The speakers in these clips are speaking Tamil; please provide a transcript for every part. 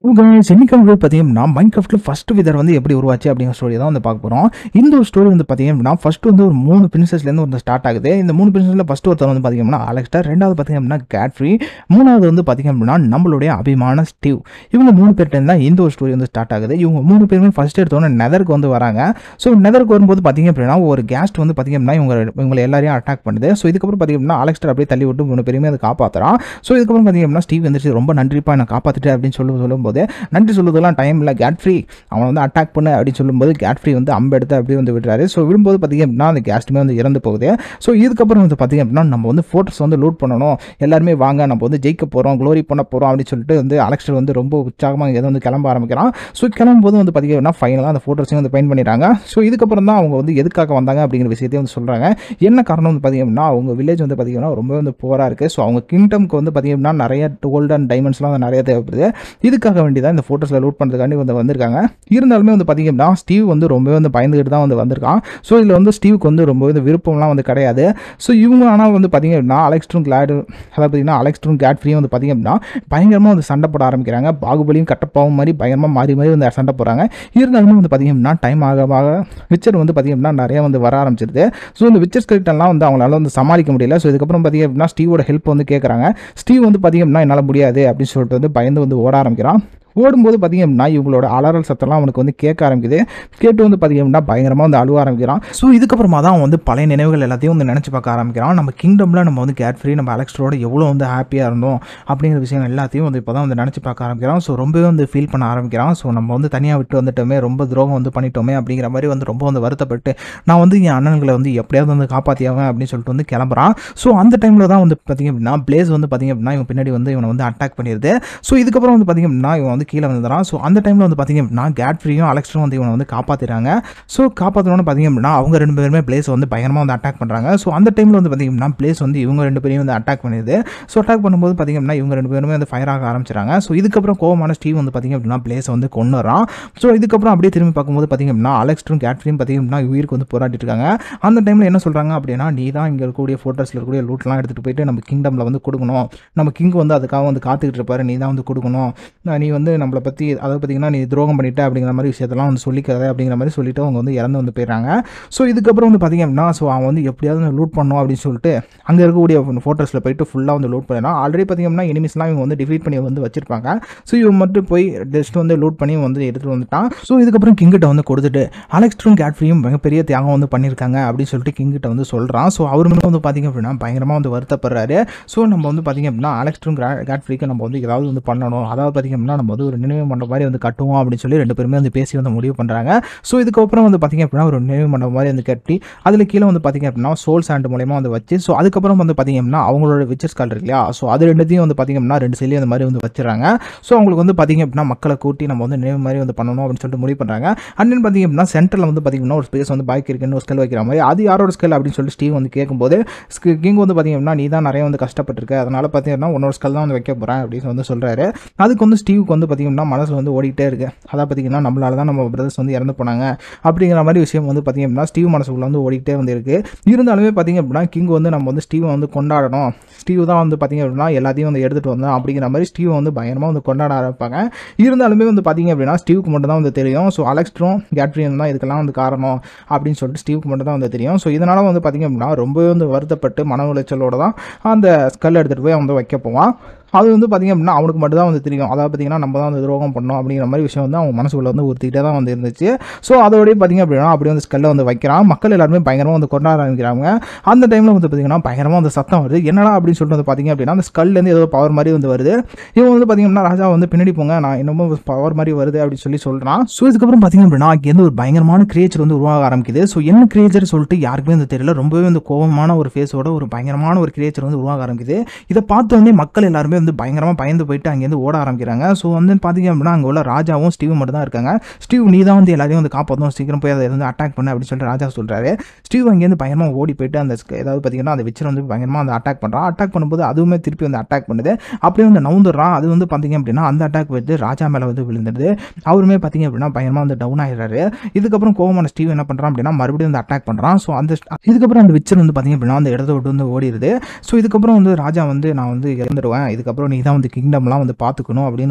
guys, இன்னைக்கு வந்து பார்த்தீங்கன்னா மைண்ட் கிராஃப்ட்டில் ஃபஸ்ட் விதர் வந்து எப்படி உருவாச்சு அப்படிங்கிற ஸ்டோரி தான் வந்து பார்க்க போகிறோம் இந்த ஒரு ஸ்டோரி வந்து பார்த்தீங்கன்னா ஃபர்ஸ்ட் வந்து ஒரு மூணு பிரின்சஸ்லேருந்து வந்து ஸ்டார்ட் ஆகுது இந்த மூணு பிரின்சஸில் ஃபஸ்ட் ஒருத்தர் வந்து பார்த்தீங்கன்னா அலெக்ஸ்டர் ரெண்டாவது பார்த்தீங்க அப்படின்னா கேட்ஃப்ரீ மூணாவது வந்து பார்த்தீங்க அப்படின்னா நம்மளுடைய அபிமான ஸ்டீவ் இவங்க மூணு பேர்ட்ட தான் இந்த ஒரு ஸ்டோரி வந்து ஸ்டார்ட் ஆகுது இவங்க மூணு பேருமே ஃபர்ஸ்ட் எடுத்தோன்னே நெதருக்கு வந்து வராங்க ஸோ நெதருக்கு வரும்போது பார்த்தீங்க அப்படின்னா ஒரு கேஸ்ட் வந்து பார்த்தீங்க அப்படின்னா இவங்க இவங்களை எல்லாரையும் அட்டாக் பண்ணுது ஸோ இதுக்கப்புறம் பார்த்தீங்க அப்படின்னா அலெக்ஸ்டர் அப்படியே தள்ளி விட்டு மூணு பேருமே அதை காப்பாற்றுறான் ஸோ இதுக்கப்புறம் பார்த்தீங்க அப்படின்னா ஸ்டீவ் வந்துச்சு ரொம்ப நன்றிப்பா நான் காப்பாற்றிட்டு அப்படின்னு சொல்லி சொல்லும்போது நன்றி சொல்லுறதுலாம் டைம் இல்லை கேட்ஃப்ரீ அவன் வந்து அட்டாக் பண்ணு அப்படின்னு சொல்லும்போது கேட்ஃப்ரீ வந்து அம்பு எடுத்து அப்படியே வந்து விடுறாரு ஸோ விடும்போது பார்த்தீங்க அப்படின்னா அந்த கேஸ்ட்டுமே வந்து இறந்து போகுது ஸோ இதுக்கப்புறம் வந்து பார்த்தீங்க அப்படின்னா நம்ம வந்து ஃபோட்டோஸ் வந்து லூட் பண்ணணும் எல்லாருமே வாங்க நம்ம வந்து ஜெயிக்க போகிறோம் க்ளோரி பண்ண போகிறோம் அப்படின்னு சொல்லிட்டு வந்து அலெக்ஸ்டர் வந்து ரொம்ப உற்சாகமாக இங்கே வந்து கிளம்ப ஆரம்பிக்கிறான் ஸோ கிளம்பும்போது வந்து பார்த்தீங்க அப்படின்னா ஃபைனலாக அந்த ஃபோட்டோஸையும் வந்து பெயிண்ட் பண்ணிடுறாங்க ஸோ இதுக்கப்புறம் தான் அவங்க வந்து எதுக்காக வந்தாங்க அப்படிங்கிற விஷயத்தையும் வந்து சொல்கிறாங்க என்ன காரணம் வந்து பார்த்தீங்க அப்படின்னா அவங்க வில்லேஜ் வந்து பார்த்தீங்கன்னா ரொம்ப வந்து போராக இருக்குது ஸோ அவங்க கிங்டம்க்கு வந்து பார்த்தீங்க அப்படின்னா நிறைய கோல்டு அண்ட் டைமண்ட்ஸ்லாம் வந்து நிறைய தேவைப்படுது இதுக்காக வேண்டி தான் இந்த ஃபோட்டோஸில் லூட் பண்ணுறதுக்காண்டி வந்து வந்திருக்காங்க இருந்தாலுமே வந்து பார்த்தீங்க அப்படின்னா ஸ்டீவ் வந்து ரொம்பவே வந்து பயந்துக்கிட்டு தான் வந்து வந்திருக்கான் ஸோ இதில் வந்து ஸ்டீவுக்கு வந்து ரொம்ப வந்து விருப்பம்லாம் வந்து கிடையாது ஸோ இவங்க ஆனால் வந்து பார்த்தீங்க அப்படின்னா அலெக்ஸ்ட்ரும் கிளாடு அதாவது பார்த்தீங்கன்னா அலெக்ஸ்ட்ரும் கேட் ஃப்ரீயும் வந்து பார்த்தீங்க அப்படின்னா பயங்கரமாக வந்து சண்டை போட ஆரம்பிக்கிறாங்க பாகுபலியும் கட்டப்பாவும் மாதிரி பயங்கரமாக மாறி மாறி வந்து சண்டை போகிறாங்க இருந்தாலுமே வந்து பார்த்தீங்க அப்படின்னா டைம் ஆக ஆக விச்சர் வந்து பார்த்தீங்க அப்படின்னா நிறைய வந்து வர ஆரம்பிச்சிருது ஸோ இந்த விச்சர் ஸ்கிரிப்டெல்லாம் வந்து அவங்களால வந்து சமாளிக்க முடியல ஸோ இதுக்கப்புறம் பார்த்தீங்க அப்படின்னா ஸ்டீவோட ஹெல்ப் வந்து கேட்குறாங்க ஸ்டீவ் வந்து பார்த்தீங்க அப்படின்னா என்னால் முடியாது அப்படின்னு சொல்லிட்டு வந்து பயந்து வந்து ஓட ஆரம்பிக்கிறான் ஓடும்போது பார்த்தீங்க அப்படின்னா இவங்களோட அலறல் சத்தம்லாம் அவனுக்கு வந்து கேட்க ஆரம்பிக்குது கேட்டு வந்து பார்த்தீங்க அப்படின்னா பயங்கரமாக வந்து அழுவ ஆரம்பிக்கிறான் ஸோ இதுக்கப்புறமா தான் அவன் வந்து பழைய நினைவுகள் எல்லாத்தையும் வந்து நினச்சி பார்க்க ஆரம்பிக்கிறான் நம்ம கிங்டமில் நம்ம வந்து கேட் ஃப்ரீ நம்ம அலெக்ஸ்டரோட எவ்வளோ வந்து ஹாப்பியாக இருந்தோம் அப்படிங்கிற விஷயம் எல்லாத்தையும் வந்து இப்போ தான் வந்து நினச்சி பார்க்க ஆரம்பிக்கிறான் ஸோ ரொம்பவே வந்து ஃபீல் பண்ண ஆரம்பிக்கிறான் ஸோ நம்ம வந்து தனியாக விட்டு வந்துட்டோமே ரொம்ப துரோகம் வந்து பண்ணிட்டோமே அப்படிங்கிற மாதிரி வந்து ரொம்ப வந்து வருத்தப்பட்டு நான் வந்து என் அண்ணன்களை வந்து எப்படியாவது வந்து காப்பாற்றியாவேன் அப்படின்னு சொல்லிட்டு வந்து கிளம்புறான் ஸோ அந்த டைமில் தான் வந்து பார்த்திங்க அப்படின்னா பிளேஸ் வந்து பார்த்திங்க அப்படின்னா இவன் பின்னாடி வந்து இவனை வந்து அட்டாக் பண்ணிடுது ஸோ இதுக்கப்புறம் வந்து பார்த்திங்க அப்படின்னா இவன் வந்து கீழே வந்துடுறான் ஸோ அந்த டைமில் வந்து பார்த்திங்க அப்படின்னா கேட் ஃப்ரீயும் அலெக்ஸ்டரும் வந்து இவனை வந்து காப்பாற்றிடுறாங்க ஸோ காப்பாற்றணும்னு பார்த்திங்க அப்படின்னா அவங்க ரெண்டு பேருமே பிளேஸ் வந்து பயங்கரமாக வந்து அட்டாக் பண்ணுறாங்க ஸோ அந்த டைமில் வந்து பார்த்திங்க அப்படின்னா பிளேஸ் வந்து இவங்க ரெண்டு பேரையும் வந்து அட்டாக் பண்ணிடுது ஸோ அட்டாக் பண்ணும்போது பார்த்திங்க அப்படின்னா இவங்க ரெண்டு பேருமே வந்து ஃபயர் ஆக ஆரம்பிச்சிட்டாங்க ஸோ இதுக்கப்புறம் கோவமான ஸ்டீவ் வந்து பார்த்திங்க அப்படின்னா பிளேஸை வந்து கொண்டுறான் ஸோ இதுக்கப்புறம் அப்படியே திரும்பி பார்க்கும்போது பார்த்திங்க அப்படின்னா அலெக்ஸ்டரும் கேட் ஃப்ரீயும் பார்த்திங்க அப்படின்னா உயிருக்கு வந்து போராடிட்டு இருக்காங்க அந்த டைமில் என்ன சொல்கிறாங்க அப்படின்னா நீ தான் இங்கே இருக்கக்கூடிய ஃபோட்டோஸில் இருக்கக்கூடிய லூட்லாம் எடுத்துகிட்டு போயிட்டு நம்ம கிங்டமில் வந்து கொடுக்கணும் நம்ம கிங் வந்து அதுக்காக வந்து காத்துக்கிட்டு இருப்பாரு நீ தான் வந்து கொடுக்கணும் நீ வந்து நம்மளை பற்றி அதை பார்த்தீங்கன்னா நீ துரோகம் பண்ணிட்ட அப்படிங்கிற மாதிரி விஷயத்தெல்லாம் வந்து சொல்லிக்காத அப்படிங்கிற மாதிரி சொல்லிட்டு அவங்க வந்து இறந்து வந்து போயிடுறாங்க ஸோ இதுக்கப்புறம் வந்து பார்த்திங்க அப்படின்னா ஸோ அவன் வந்து எப்படியாவது லூட் பண்ணணும் அப்படின்னு சொல்லிட்டு அங்கே இருக்கக்கூடிய ஃபோட்டோஸில் போயிட்டு ஃபுல்லாக வந்து லூட் பண்ணிடலாம் ஆல்ரெடி பார்த்திங்க அப்படின்னா எனிமிஸ்லாம் இவங்க வந்து டிஃபீட் பண்ணி வந்து வச்சிருப்பாங்க ஸோ இவன் மட்டும் போய் ஜஸ்ட் வந்து லூட் பண்ணி வந்து எடுத்துகிட்டு வந்துட்டான் ஸோ இதுக்கப்புறம் கிங்கிட்ட வந்து கொடுத்துட்டு அலெக்ஸ்ட்ரும் கேட்ஃப்ரீயும் மிகப்பெரிய தியாகம் வந்து பண்ணியிருக்காங்க அப்படின்னு சொல்லிட்டு கிங்கிட்ட வந்து சொல்கிறான் ஸோ அவர் மட்டும் வந்து பார்த்திங்க அப்படின்னா பயங்கரமாக வந்து வருத்தப்படுறாரு ஸோ நம்ம வந்து பார்த்திங்க அப்படின்னா அலெக்ஸ்ட்ரும் கேட்ஃப்ரீக்கு நம்ம வந்து ஏதாவது வந்து பண்ணணும் அதாவது பார்த்திங்க அப்படின்னா நம்ம வந்து ஒரு நினைவு மண்டபம் மாதிரி வந்து கட்டுவோம் அப்படின்னு சொல்லி ரெண்டு பேருமே வந்து பேசி வந்து முடிவு பண்ணுறாங்க ஸோ இதுக்கப்புறம் வந்து பார்த்திங்க அப்படின்னா ஒரு நினைவு மண்டபம் மாதிரி வந்து கட்டி அதில் கீழே வந்து பார்த்திங்க அப்படின்னா சோல் சாண்ட் மூலயமா வந்து வச்சு ஸோ அதுக்கப்புறம் வந்து பார்த்திங்க அப்படின்னா அவங்களோட விச்சர்ஸ் கால் இருக்கு இல்லையா ஸோ அது ரெண்டுத்தையும் வந்து பார்த்திங்க அப்படின்னா ரெண்டு சைட்லேயும் அந்த மாதிரி வந்து வச்சுறாங்க ஸோ அவங்களுக்கு வந்து பார்த்திங்க அப்படின்னா மக்களை கூட்டி நம்ம வந்து நினைவு மாதிரி வந்து பண்ணணும் அப்படின்னு சொல்லிட்டு முடிவு பண்ணுறாங்க அண்ட் தென் பார்த்திங்க அப்படின்னா சென்டரில் வந்து பார்த்திங்கன்னா ஒரு ஸ்பேஸ் வந்து பாக்கி இருக்குன்னு ஒரு ஸ்கெல் வைக்கிற மாதிரி அது யாரோட ஸ்கெல் அப்படின்னு சொல்லிட்டு ஸ்டீவ் வந்து கேட்கும்போது கிங் வந்து பார்த்திங்க அப்படின்னா நீ தான் நிறைய வந்து கஷ்டப்பட்டிருக்க அதனால் பார்த்தீங்கன்னா உன்னோட ஸ்கெல் தான் வந்து வைக்க போகிறேன் அப்படின்னு வந்து சொல்கிறாரு அதுக்கு வந்து ஸ்டீவுக்கு வந்து பார்த்திங்கன்னா மனசில் வந்து ஓடிட்டே இருக்கு அதான் பார்த்திங்கன்னா நம்மளால தான் நம்ம பிரதர்ஸ் வந்து இறந்து போனாங்க அப்படிங்கிற மாதிரி விஷயம் வந்து பார்த்திங்க அப்படின்னா ஸ்டீவ் மனசுக்குள்ள வந்து ஓடிக்கிட்டே வந்து இருக்குது இருந்தாலுமே பார்த்திங்க அப்படின்னா கிங் வந்து நம்ம வந்து ஸ்டீவை வந்து கொண்டாடணும் ஸ்டீவ் தான் வந்து பார்த்திங்க அப்படின்னா எல்லாத்தையும் வந்து எடுத்துகிட்டு வந்தோம் அப்படிங்கிற மாதிரி ஸ்டீவ் வந்து பயங்கரமாக வந்து கொண்டாட ஆரம்பிப்பாங்க இருந்தாலுமே வந்து பார்த்திங்க அப்படின்னா ஸ்டீவுக்கு மட்டும் தான் வந்து தெரியும் ஸோ அலெக்ஸ்ட்ரும் கேட்ரியும் தான் இதுக்கெல்லாம் வந்து காரணம் அப்படின்னு சொல்லிட்டு ஸ்டீவுக்கு மட்டும் தான் வந்து தெரியும் ஸோ இதனால் வந்து பார்த்திங்க அப்படின்னா ரொம்பவே வந்து வருத்தப்பட்டு மன உளைச்சலோட தான் அந்த ஸ்கல் எடுத்துகிட்டு போய் வந்து வைக்க போவான் அது வந்து பார்த்திங்க அப்படின்னா அவனுக்கு மட்டும் தான் வந்து தெரியும் அதாவது பார்த்திங்கன்னா நம்ம தான் வந்து துரோகம் பண்ணோம் அப்படிங்கிற மாதிரி விஷயம் வந்து அவங்க மனசுக்குள்ள வந்து ஒருத்திக்கிட்டே தான் வந்து இருந்துச்சு ஸோ அதோடய பார்த்திங்க அப்படின்னா அப்படி வந்து ஸ்கல்லை வந்து வைக்கிறான் மக்கள் எல்லாருமே பயங்கரமாக வந்து கொண்டாட ஆரம்பிக்கிறாங்க அந்த டைமில் வந்து பார்த்திங்கன்னா பயங்கரமாக வந்து சத்தம் வருது என்னடா அப்படின்னு சொல்லிட்டு வந்து பார்த்திங்க அப்படின்னா அந்த ஸ்கல்லேருந்து ஏதோ பவர் மாதிரி வந்து வருது இவன் வந்து பார்த்திங்கன்னா ராஜா வந்து பின்னாடி போங்க நான் இன்னமும் பவர் மாதிரி வருது அப்படின்னு சொல்லி சொல்கிறான் ஸோ இதுக்கப்புறம் பார்த்திங்க அப்படின்னா அங்கேருந்து ஒரு பயங்கரமான கிரியேச்சர் வந்து உருவாக ஆரம்பிக்குது ஸோ என்ன கிரியேச்சர் சொல்லிட்டு யாருக்குமே வந்து தெரியல ரொம்பவே வந்து கோபமான ஒரு ஃபேஸோட ஒரு பயங்கரமான ஒரு கிரியேச்சர் வந்து உருவாக ஆரம்பிக்குது இதை பார்த்தோன்னே மக்கள் எல்லாருமே வந்து பயங்கரமாக பயந்து போயிட்டு அங்கேருந்து ஓட ஆரம்பிக்கிறாங்க ஸோ வந்து பார்த்தீங்க அப்படின்னா அங்கே உள்ள ராஜாவும் ஸ்டீவ் மட்டும் தான் இருக்காங்க ஸ்டீவ் நீ தான் வந்து எல்லாரையும் வந்து காப்பாற்றணும் சீக்கிரம் போய் அதை வந்து அட்டாக் பண்ண அப்படின்னு சொல்லிட்டு ராஜா சொல்கிறாரு ஸ்டீவ் அங்கேருந்து பயங்கரமாக ஓடி போயிட்டு அந்த ஸ்க- ஏதாவது பார்த்தீங்கன்னா அந்த விச்சர் வந்து பயங்கரமாக அந்த அட்டாக் பண்ணுறான் அட்டாக் பண்ணும்போது அதுவுமே திருப்பி வந்து அட்டாக் பண்ணுது அப்படியே வந்து நவுந்துடுறான் அது வந்து பார்த்தீங்க அப்படின்னா அந்த அட்டாக் வந்து ராஜா மேலே வந்து விழுந்துடுது அவருமே பார்த்தீங்க அப்படின்னா பயங்கரமாக வந்து டவுன் ஆயிடுறாரு இதுக்கப்புறம் கோவமான ஸ்டீவ் என்ன பண்ணுறான் அப்படின்னா மறுபடியும் வந்து அட்டாக் பண்ணுறான் ஸோ அந்த இதுக்கப்புறம் அந்த விச்சர் வந்து பார்த்தீங்க அப்படின்னா அந்த இடத்த விட்டு வந்து ஓடிடுது ஸோ இதுக்கப்புறம் வந்து ராஜா வந்து நான் வந்து இறந்துடுவேன் இதுக்கப்புறம் நீ தான் வந்து கிங்டம்லாம் வந்து பார்த்துக்கணும் அப்படின்னு வந்து சொல்கிறாரு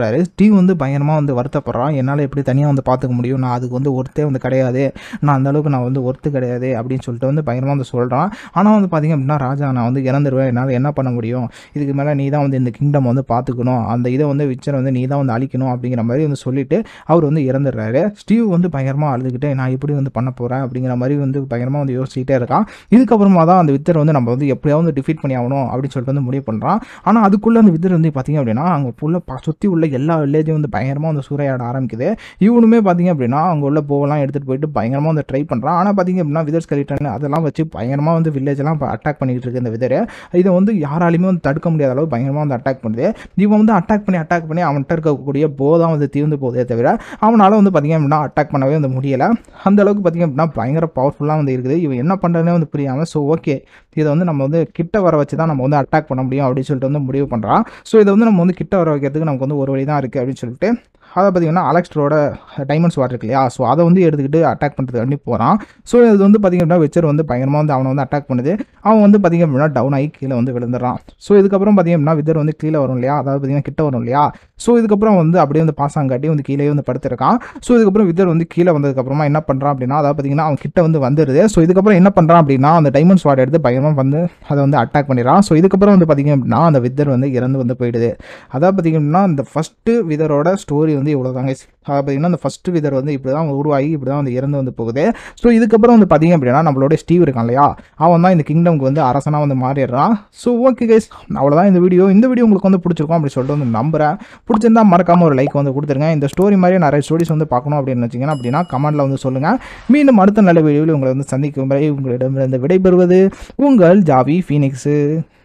இறந்துறாரு ஸ்டீவ் வந்து பயங்கரமாக வந்து வருத்தப்படுறான் என்னால் எப்படி தனியாக வந்து பார்த்துக்க முடியும் நான் அதுக்கு வந்து ஒருத்தே வந்து கிடையாது நான் அந்த அளவுக்கு நான் வந்து ஒர்த்து கிடையாது அப்படின்னு சொல்லிட்டு வந்து பயங்கரமாக வந்து சொல்கிறான் ஆனால் வந்து பார்த்திங்க அப்படின்னா ராஜா நான் வந்து இறந்துருவேன் என்னால் என்ன பண்ண முடியும் இதுக்கு மேலே நீ தான் வந்து இந்த கிங்டம் வந்து பார்த்துக்கணும் அந்த இதை வந்து விச்சரை வந்து நீ தான் வந்து அழிக்கணும் அப்படிங்கிற மாதிரி வந்து சொல்லிட்டு அவர் வந்து இறந்துடுறாரு ஸ்டீவ் வந்து பயங்கரமாக அழுதுகிட்டு நான் எப்படி வந்து பண்ண போகிறேன் அப்படிங்கிற மாதிரி வந்து பயங்கரமாக வந்து யோசிச்சுட்டே இருக்கான் இதுக்கப்புறமா தான் அந்த வித்தர் வந்து நம்ம வந்து எப்படியாவது டிஃபீட் பண்ணி ஆகணும் அப்படின்னு சொல்லிட்டு வந்து முடிவு பண்ணுறான் ஆனால் அதுக்குள்ளே அந்த வித்தர் வந்து பார்த்திங்க அப்படின்னா அங்கே ஃபுல்லாக சுற்றி உள்ள எல்லா வில்லேஜும் வந்து பயங்கரமாக வந்து சூறையாட ஆரம்பிக்குது இவனுமே பார்த்திங்க அப்படின்னா அங்கே உள்ள போகலாம் எடுத்துகிட்டு போயிட்டு பயங்கரமாக வந்து ட்ரை பண்ணுறான் ஆனால் பார்த்திங்க அப்படின்னா விதர் ஸ்கெலிட்டன் அதெல்லாம் வச்சு பயங்கரமாக வந்து வில்லேஜெல்லாம் இப்போ அட்டாக் பண்ணிக்கிட்டு இருக்கு இந்த விதர் இதை வந்து யாராலையுமே வந்து தடுக்க முடியாத அளவு பயங்கரமாக வந்து அட்டாக் பண்ணுது இவன் வந்து அட்டாக் பண்ணி அட்டாக் பண்ணி அவன்கிட்ட இருக்கக்கூடிய போதான் வந்து தீர்ந்து போதே தவிர அவனால் வந்து பார்த்திங்க அப்படின்னா அட்டாக் பண்ணவே வந்து முடியலை அந்த அளவுக்கு பார்த்திங்க அப்படின்னா பயங்கர பவர்ஃபுல்லாக வந்து இருக்குது இவன் என்ன பண்ணுறதுனே வந்து புரியாமல் ஸோ ஓகே இதை வந்து நம்ம வந்து கிட்ட வர வச்சு தான் நம்ம வந்து அட்டாக் பண்ண முடியும் அப்படின்னு சொல்லிட்டு வந்து முடிவு பண்ணுறான் ஸோ இதை வந்து நம்ம வந்து கிட்ட வர வைக்கிறதுக்கு நமக்கு வந்து ஒரு வழி தான் இருக்குது அப்படின்னு சொல்லிட்டு அதை பார்த்தீங்கன்னா அலெக்ஸ்டரோட டைமண்ட்ஸ் வாட்டர் இருக்கு இல்லையா ஸோ அதை வந்து எடுத்துக்கிட்டு அட்டாக் பண்ணுறது பண்ணி போகிறான் ஸோ இது வந்து பார்த்திங்க அப்படின்னா வெச்சர் வந்து பயங்கரமாக வந்து அவனை வந்து அட்டாக் பண்ணுது அவன் வந்து பார்த்திங்க அப்படின்னா டவுன் ஆகி கீழே வந்து விழுந்துடுறான் ஸோ இதுக்கப்புறம் பார்த்திங்க அப்படின்னா விதர் வந்து கீழே வரும் இல்லையா அதாவது பார்த்திங்கன்னா கிட்ட வரும் இல்லையா ஸோ இதுக்கப்புறம் வந்து அப்படியே வந்து பாசாங்காட்டி வந்து கீழே வந்து படுத்திருக்கான் ஸோ இதுக்கப்புறம் விதர் வந்து கீழே வந்ததுக்கப்புறமா என்ன பண்ணுறான் அப்படின்னா அதாவது பார்த்திங்கன்னா அவன் கிட்ட வந்து வந்துடுது ஸோ இதுக்கப்புறம் என்ன பண்ணுறான் அப்படின்னா அந்த டைமண்ட்ஸ் வாட்டர் எடுத்து பயங்கரமாக வந்து அதை வந்து அட்டாக் பண்ணிடுறான் ஸோ இதுக்கப்புறம் வந்து பார்த்திங்க அப்படின்னா அந்த விதர் வந்து இறந்து வந்து போயிடுது அதாவது பார்த்திங்க அப்படின்னா இந்த ஃபஸ்ட்டு விதரோட ஸ்டோரி வந்து இவ்வளோ தாங்க அதாவது பார்த்திங்கன்னா அந்த ஃபஸ்ட்டு விதர் வந்து இப்படி தான் உருவாகி இப்படி தான் வந்து இறந்து வந்து போகுது ஸோ இதுக்கப்புறம் வந்து பார்த்திங்க அப்படின்னா நம்மளோட ஸ்டீவ் இருக்கான் இல்லையா அவன் தான் இந்த கிங்டம்க்கு வந்து அரசனாக வந்து மாறிடுறான் ஸோ ஓகே கைஸ் அவ்வளோதான் இந்த வீடியோ இந்த வீடியோ உங்களுக்கு வந்து பிடிச்சிருக்கும் அப்படி சொல்லிட்டு வந்து நம்புறேன் பிடிச்சிருந்தா மறக்காம ஒரு லைக் வந்து கொடுத்துருங்க இந்த ஸ்டோரி மாதிரி நிறைய ஸ்டோரிஸ் வந்து பார்க்கணும் அப்படின்னு வச்சிங்கன்னா அப்படின்னா கமெண்ட்டில் வந்து சொல்லுங்கள் மீண்டும் அடுத்த நல்ல வீடியோவில் உங்களை வந்து சந்திக்கும் வரை உங்களிடமிருந்து விடைபெறுவது உங்கள் ஜாவி ஃபீனிக்ஸு